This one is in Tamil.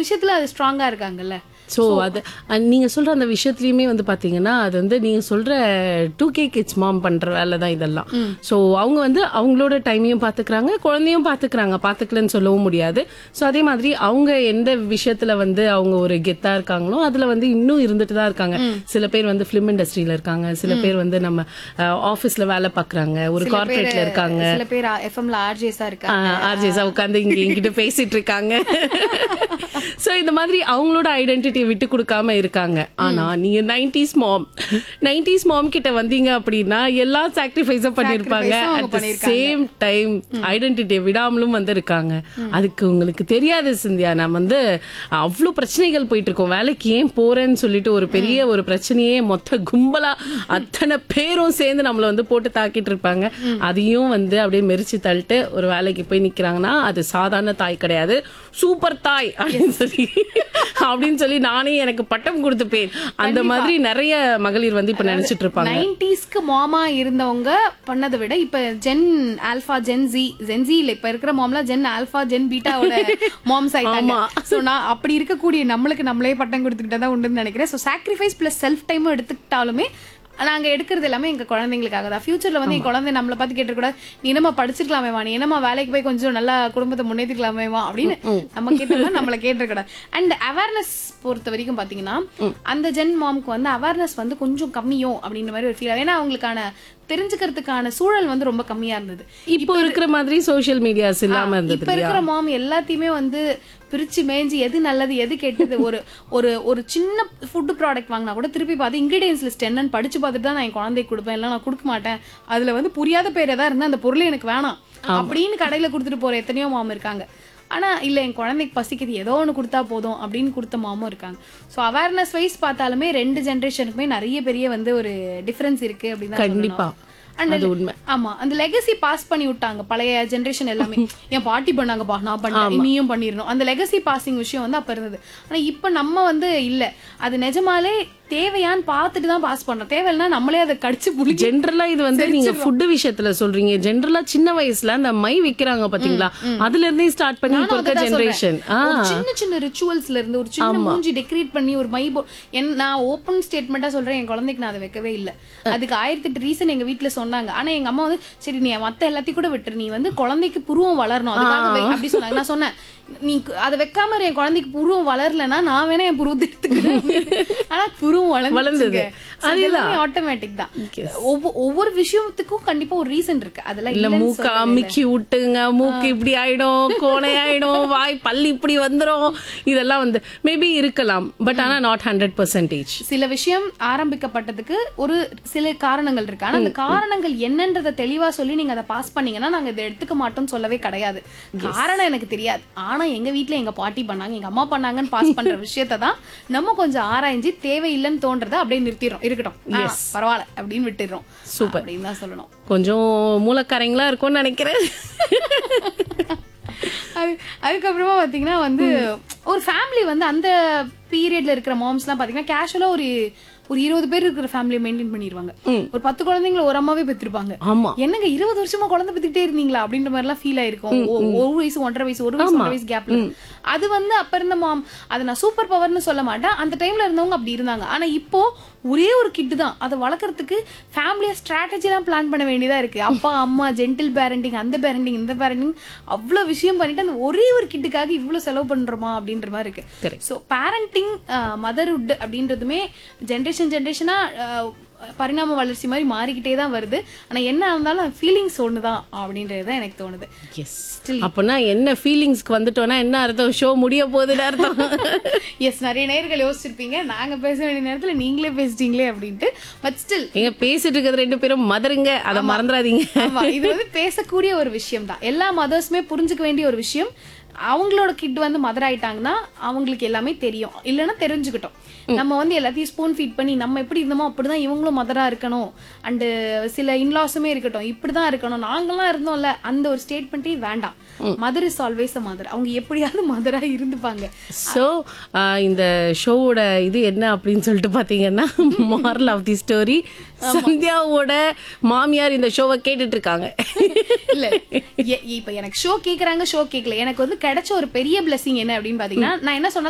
விஷயத்துல அது ஸ்ட்ராங்கா இருக்காங்கல்ல ஸோ அது அஹ் நீங்க சொல்ற அந்த விஷயத்துலயுமே வந்து பாத்தீங்கன்னா அது வந்து நீங்க சொல்ற டூ கே கிட்ஸ் மாம் பண்ற வேலை தான் இதெல்லாம் ஸோ அவங்க வந்து அவங்களோட டைமையும் பாத்துக்கிறாங்க குழந்தையும் பாத்துக்கிறாங்க பாத்துக்கலன்னு சொல்லவும் முடியாது ஸோ அதே மாதிரி அவங்க எந்த விஷயத்துல வந்து அவங்க ஒரு கெத்தா இருக்காங்களோ அதுல வந்து இன்னும் இருந்துட்டு தான் இருக்காங்க சில பேர் வந்து ஃபிலிம் இண்டஸ்ட்ரியில இருக்காங்க சில பேர் வந்து நம்ம ஆபீஸ்ல வேலை பாக்குறாங்க ஒரு கார்பரேட்ல இருக்காங்க சில பேர் எஃப்எம்ல ஆர்ஜேஸா இருக்காங்க ஆர்ஜேஸா உட்காந்து இங்க என்கிட்ட பேசிட்டு இருக்காங்க சோ இந்த மாதிரி அவங்களோட ஐடென்டிட்டியை விட்டு கொடுக்காம இருக்காங்க ஆனா நீங்க நைன்டிஸ் மாம் நைன்டிஸ் மாம் கிட்ட வந்தீங்க அப்படின்னா எல்லா சாக்ரிஃபைஸும் பண்ணிருப்பாங்க Sacrifice-உம் அவங்க அட் த சேம் டைம் ஐடென்டிட்டியை விடாமலும் வந்து இருக்காங்க அதுக்கு உங்களுக்கு தெரியாது சிந்தியா நான் வந்து அவ்வளவு பிரச்சனைகள் போயிட்டு இருக்கோம் வேலைக்கு ஏன் போறேன்னு சொல்லிட்டு ஒரு பெரிய ஒரு பிரச்சனையே மொத்த கும்பலா அத்தனை பேரும் சேர்ந்து நம்மள வந்து போட்டு தாக்கிட்டு இருப்பாங்க அதையும் வந்து அப்படியே மெரிச்சு தள்ளிட்டு ஒரு வேலைக்கு போய் நிக்கிறாங்கன்னா அது சாதாரண தாய் கிடையாது சூப்பர் தாய் அப்படின்னு சொல்லி அப்படின்னு சொல்லி நானே எனக்கு பட்டம் கொடுத்துப்பேன் அந்த மாதிரி நிறைய மகளிர் வந்து இப்ப நினைச்சிட்டு இருப்பாங்க நைன்டிஸ்க்கு மாமா இருந்தவங்க பண்ணதை விட இப்ப gen alpha gen Z gen Z இல்ல இப்ப இருக்கிற மாம்லாம் ஜென் ஆல்பா ஜென் பீட்டாவோட மாம்ஸ் ஆயிட்டாங்க சோ நான் அப்படி இருக்கக்கூடிய நம்மளுக்கு நம்மளே பட்டம் கொடுத்துக்கிட்டா தான் உண்டுன்னு நினைக்கிறேன் சோ சாக்ரிஃபைஸ் பிளஸ் செல்ஃப் டைமும் எடுத்துக்கிட்டாலுமே நாங்க எடுக்கிறது எல்லாமே எங்க குழந்தைங்களுக்காக தான் ஃபியூச்சர்ல வந்து என் குழந்தை நம்மளை பார்த்து கேட்டு கூட நீ என்னமா படிச்சிருக்கலாமேவா நீ என்னமா வேலைக்கு போய் கொஞ்சம் நல்லா குடும்பத்தை முன்னேற்றிக்கலாமேவா அப்படின்னு நம்ம கேட்டோம்னா நம்மள கேட்டுக்கூடாது அண்ட் அவேர்னஸ் பொறுத்த வரைக்கும் பாத்தீங்கன்னா அந்த ஜென் மாம்க்கு வந்து அவேர்னஸ் வந்து கொஞ்சம் கம்மியோ அப்படின்ற மாதிரி ஒரு ஃபீல் ஏன்னா அவங்களுக்கான தெரிஞ்சுக்கிறதுக்கான சூழல் வந்து ரொம்ப கம்மியா இருந்தது இப்போ இருக்கிற மாதிரி சோஷியல் மீடியாஸ் இல்லாம இருந்தது இப்ப இருக்கிற மாம் எல்லாத்தையுமே வந்து பிரிச்சு மேய்ஞ்சி எது நல்லது எது கெட்டது ஒரு ஒரு ஒரு சின்ன ஃபுட் ப்ராடக்ட் வாங்கினா கூட திருப்பி பார்த்து இன்கிரீடியன்ஸ் லிஸ்ட் என்னன்னு படிச்சு பார்த்துட்டு தான் நான் என் குழந்தைக்கு கொடுப்பேன் இல்லை நான் கொடுக்க மாட்டேன் அதுல வந்து புரியாத பேர் ஏதா இருந்தா அந்த பொருள் எனக்கு வேணாம் அப்படின்னு கடையில கொடுத்துட்டு போற எத்தனையோ மாம் இருக்காங்க ஆனா இல்ல என் குழந்தைக்கு பசிக்குது ஏதோ ஒன்று கொடுத்தா போதும் அப்படின்னு கொடுத்த மாமும் இருக்காங்க ஸோ அவேர்னஸ் வைஸ் பார்த்தாலுமே ரெண்டு ஜென்ரேஷனுக்குமே நிறைய பெரிய வந்து ஒரு டிஃபரன்ஸ் இருக்கு அப்படின்னு தான் கண்டிப்பா And அது உண்மை ஆமா அந்த லெகசி பாஸ் பண்ணி விட்டாங்க பழைய ஜெனரேஷன் எல்லாமே என் பாட்டி பண்ணாங்கப்பா நான் பண்ணேன் நீயும் பண்ணிரணும் அந்த லெகசி பாசிங் விஷயம் வந்து அப்ப இருந்தது ஆனா இப்ப நம்ம வந்து இல்ல அது நிஜமாலே தேவையான்னு பார்த்துட்டு தான் பாஸ் பண்றோம் தேவையில்லைன்னா நம்மளே அதை கடிச்சு புளிச்சு ஜென்ரலா இது வந்து நீங்க ஃபுட் விஷயத்துல சொல்றீங்க ஜென்ரலா சின்ன வயசுல அந்த மை விக்கிறாங்க பாத்தீங்களா அதுல இருந்தே ஸ்டார்ட் பண்ணி இப்போ இருக்க ஜெனரேஷன் ஒரு சின்ன சின்ன ரிச்சுவல்ஸ்ல இருந்து ஒரு சின்ன மூஞ்சி டெக்கரேட் பண்ணி ஒரு மை போ- என் நான் ஓப்பன் ஸ்டேட்மெண்டா சொல்றேன் என் குழந்தைக்கு நான் அதை வைக்கவே இல்ல அதுக்கு ஆயிரத்தி எட்டு ரீசன் எங்க வீட்ல சொன்னாங்க ஆனா எங்க அம்மா வந்து சரி நீ மத்த எல்லாத்தையும் கூட விட்டுரு நீ வந்து குழந்தைக்கு புருவம் வளரணும் அதுக்காக வை அப்படி சொன்னாங்க நான் சொன்னேன் நீ கு- அதை வைக்காம இரு, என் குழந்தைக்கு புருவம் வளரலன்னா நான் வேணா என் புருவத்தை எடுத்துக்கிறேன் ஆனா புருவம் வளர்ந்தது. வளர்ந்தது அதுதான். ஆட்டோமேட்டிக் தான் ஒவ்வொ- ஒவ்வொரு விஷயத்துக்கும் கண்டிப்பா ஒரு ரீசன் இருக்கு அதெல்லாம் இல்ல இல்லைன்னு மூக்க அமுக்கி விட்டுங்க மூக்கு இப்படி ஆயிடும் கோணை ஆயிடும் வாய் பல்லு இப்படி வந்துரும் இதெல்லாம் வந்து மேபி இருக்கலாம் பட் ஆனா நாட் ஹண்ட்ரட் பர்சன்டேஜ் சில விஷயம் ஆரம்பிக்கப்பட்டதுக்கு ஒரு சில காரணங்கள் இருக்கு ஆனா அந்த காரணங்கள் என்னன்றத தெளிவா சொல்லி நீங்க அதை பாஸ் பண்ணீங்கன்னா நாங்க இதை எடுத்துக்க மாட்டோம்னு சொல்லவே கிடையாது காரணம் எனக்கு தெரியாது ஆனா எங்க வீட்ல எங்க பாட்டி பண்ணாங்க எங்க அம்மா பண்ணாங்கன்னு பாஸ் பண்ற விஷயத்தை தான் நம்ம கொஞ்சம் ஆராய்ஞ்சு தேவையில்லைன்னு தோன்றதை அப்படியே நிறுத்திடுறோம் இருக்கட்டும் ஆ, பரவாயில்ல அப்படின்னு விட்டுடுறோம் Super. அப்படின்னு தான் சொல்லணும் கொஞ்சம் மூலக்காரங்களா இருக்கும்னு நினைக்கிறேன் அது அதுக்கப்புறமா பாத்தீங்கன்னா வந்து ஒரு ஃபேமிலி வந்து அந்த பீரியட்ல இருக்கிற மாம்ஸ்லாம் பாத்தீங்கன்னா கேஷுவலா ஒரு ஒரு இருபது பேர் இருக்கிற ஃபேமிலியை மெயின்டைன் பண்ணிடுவாங்க ஒரு பத்து குழந்தைங்களை ஒரு அம்மாவே பெற்றிருப்பாங்க ஆமா என்னங்க இருபது வருஷமா குழந்தை பெத்துக்கிட்டே இருந்தீங்களா அப்படின்ற மாதிரி எல்லாம் ஃபீல் ஆயிருக்கும் ஒ- ஒரு வயசு ஒன்றரை வயசு ஒரு வயசு ஒன்றரை வயசு கேப்ல அது வந்து அப்ப இருந்த மாம் அது நான் சூப்பர் பவர்னு சொல்ல மாட்டேன் அந்த டைம்ல இருந்தவங்க அப்படி இருந்தாங்க ஆனா இப்போ ஒரே ஒரு கிட்டு தான் அதை வளர்க்கறதுக்கு ஃபேமிலியா ஸ்ட்ராட்டஜி எல்லாம் பிளான் பண்ண வேண்டியதா இருக்கு அப்பா அம்மா ஜென்டில் பேரண்டிங் அந்த பேரண்டிங் இந்த பேரண்டிங் அவ்வளவு விஷயம் பண்ணிட்டு அந்த ஒரே ஒரு கிட்டுக்காக இவ்வளவு செலவு பண்றோமா அப்படின்ற மாதிரி இருக்கு Correct. ஸோ பேரண்டிங் மதர்ஹுட் அப்படின்றதுமே ஜென்ரேஷன் ஜென்ரேஷனா பரிணாம வளர்ச்சி மாதிரி மாறிக்கிட்டே தான் வருது ஆனா என்ன இருந்தாலும் ஃபீலிங்ஸ் ஒண்ணுதான் அப்படின்றது தான் எனக்கு தோணுது எஸ் அப்பனா என்ன ஃபீலிங்ஸ்க்கு வந்துட்டோம்னா என்ன அர்த்தம் ஷோ முடிய போகுதுன்னு அர்த்தம் எஸ் நிறைய நேர்கள் யோசிச்சிருப்பீங்க நாங்க பேச வேண்டிய நேரத்துல நீங்களே பேசிட்டீங்களே அப்படின்ட்டு பட் ஸ்டில் எங்க பேசிட்டு இருக்கிறது ரெண்டு பேரும் மதருங்க அதை மறந்துடாதீங்க ஆமா இது வந்து பேசக்கூடிய ஒரு விஷயம் தான் எல்லா மதர்ஸுமே புரிஞ்சுக்க வேண்டிய ஒரு விஷயம் அவங்களோட கிட் வந்து மதர் ஆயிட்டாங்கன்னா அவங்களுக்கு எல்லாமே தெரியும் இல்லைன்னா தெரிஞ்சுக்கிட்டோம் நம்ம வந்து எல்லாத்தையும் ஸ்பூன் ஃபீட் பண்ணி நம்ம எப்படி இருந்தோமோ அப்படிதான் இவங்களும் மதரா இருக்கணும் அண்டு சில இன்லாஸுமே இருக்கட்டும் இப்படிதான் இருக்கணும் நாங்கெல்லாம் இருந்தோம்ல அந்த ஒரு ஸ்டேட்மெண்ட்டே வேண்டாம் mother is always a mother அவங்க எப்படியாவது மதரா இருந்துப்பாங்க ஸோ இந்த ஷோவோட இது என்ன அப்படின்னு சொல்லிட்டு பார்த்தீங்கன்னா மாரல் ஆஃப் தி ஸ்டோரி சந்தியாவோட மாமியார் இந்த ஷோவை கேட்டுட்டு இருக்காங்க இல்ல எ- இப்ப எனக்கு ஷோ கேக்குறாங்க ஷோ கேக்கல எனக்கு வந்து கிடைச்ச ஒரு பெரிய blessing என்ன அப்படின்னு பாத்தீங்கன்னா நான் என்ன சொன்னாலும்